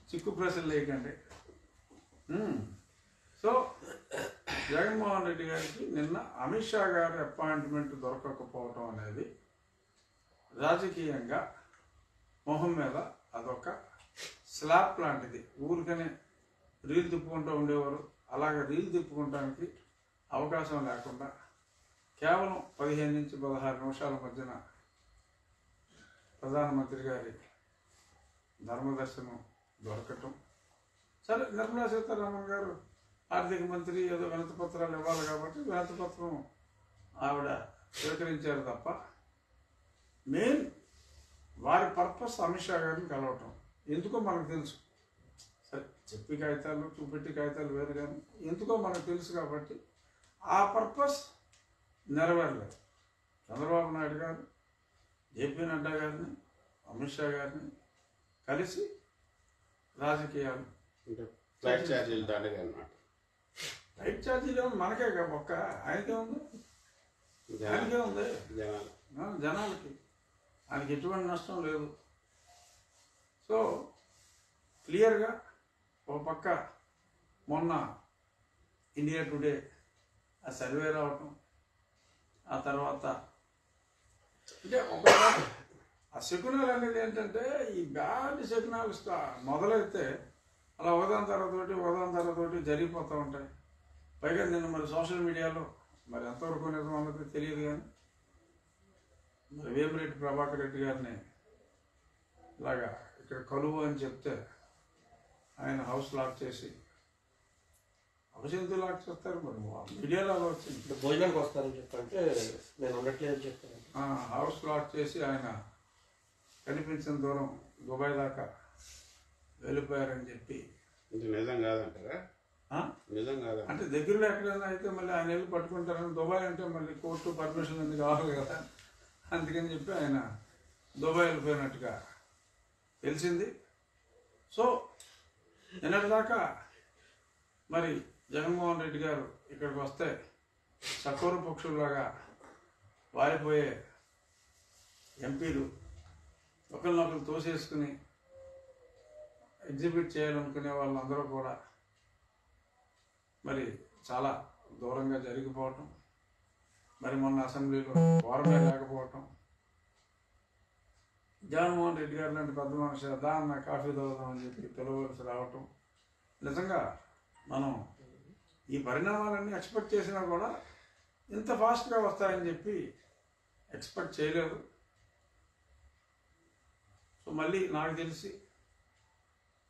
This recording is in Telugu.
చిక్కు ప్రశ్నలు లేకండి ఉమ్. సో జగన్మోహన్ రెడ్డి గారికి నిన్న అమిత్ షా గారి అపాయింట్మెంట్ దొరకకపోవటం అనేది రాజకీయంగా మొహం మీద అదొక స్లాబ్ లాంటిది ఊరికనే రీల్ తిప్పుకుంటూ ఉండేవారు అలాగే రీల్ తిప్పుకోవడానికి అవకాశం లేకుండా కేవలం పదిహేను నుంచి పదహారు నిమిషాల మధ్యన ప్రధానమంత్రి గారి ధర్మదర్శనం దొరకటం సరే నిర్మలా సీతారామన్ గారు ఆర్థిక మంత్రి ఏదో వినతి పత్రాలు ఇవ్వాలి కాబట్టి వినతి పత్రం ఆవిడ స్వీకరించారు తప్ప మెయిన్ వారి పర్పస్ అమిత్ షా గారిని కలవటం ఎందుకో మనకు తెలుసు సరే చెప్పి కాగితాలు చూపెట్టి కాగితాలు వేరు కానీ ఎందుకో మనకు తెలుసు కాబట్టి ఆ పర్పస్ నెరవేరలేదు చంద్రబాబు నాయుడు గారు జేపీ నడ్డా గారిని అమిత్ షా గారిని కలిసి రాజకీయాలు అంటే ఫ్లైట్ ఛార్జీలు దండగా అనమాట రైట్ ఛార్జీలు ఏమో మనకే కాదు ఒక్క ఆయనకే ఉంది ఆయనకే ఉంది జనాలు ఆ, జనాలకి ఆయనకి ఎటువంటి నష్టం లేదు సో క్లియర్గా ఒక పక్క మొన్న ఇండియా టుడే ఆ సర్వే రావటం ఆ తర్వాత అంటే ఒక ఆ శకునాలు అనేది ఏంటంటే ఈ బ్యాడ్ శకునాలు స్టా- మొదలైతే అలా ఉదాహరణ తర్వాత ఒకటి ఉదాహరణ తర్వాత ఒకటి జరిగిపోతూ ఉంటాయి పైగా నిన్న మరి సోషల్ మీడియాలో మరి ఎంతవరకు నిజం అన్నది తెలియదు కానీ మరి వేమిరెడ్డి ప్రభాకర్ రెడ్డి గారిని ఇలాగా ఇక్కడ కలువు అని చెప్తే ఆయన హౌస్ లాక్ చేసి హౌస్ ఎందుకు లాక్ చేస్తారు మరి మీడియాలో అలా వచ్చింది ఇప్పుడు భోజనానికి వస్తారని చెప్పంటే నేను ఉండట్లేదని చెప్పాను ఆ, హౌస్ లాక్ చేసి ఆయన కనిపించిన దూరం దుబాయ్ దాకా వెళ్ళిపోయారని చెప్పి ఇది నిజం కాదంటారా ఆ? నిజం కాదా అంటే దగ్గరలో ఎక్కడైనా అయితే మళ్ళీ ఆయన వెళ్ళి పట్టుకుంటారని దుబాయ్ అంటే మళ్ళీ కోర్టు పర్మిషన్ అన్ని కావాలి కదా అందుకని చెప్పి ఆయన దుబాయ్ వెళ్ళిపోయినట్టుగా తెలిసింది సో నిన్నటిదాకా మరి జగన్మోహన్ రెడ్డి గారు ఇక్కడికి వస్తే సకూర పక్షుల్లాగా వారిపోయే ఎంపీలు ఒకరినొకరు తోసేసుకుని ఎగ్జిబిట్ చేయాలనుకునే వాళ్ళందరూ కూడా మరి చాలా దూరంగా జరిగిపోవటం మరి మొన్న అసెంబ్లీలో వారమే లేకపోవటం జగన్మోహన్ రెడ్డి గారు లాంటి పెద్ద మనిషి దా అన్న కాఫీ తాగుదాం అని చెప్పి పిలవలసి రావటం నిజంగా మనం ఈ పరిణామాలన్నీ ఎక్స్పెక్ట్ చేసినా కూడా ఇంత ఫాస్ట్గా వస్తాయని చెప్పి ఎక్స్పెక్ట్ చేయలేదు సో మళ్ళీ నాకు తెలిసి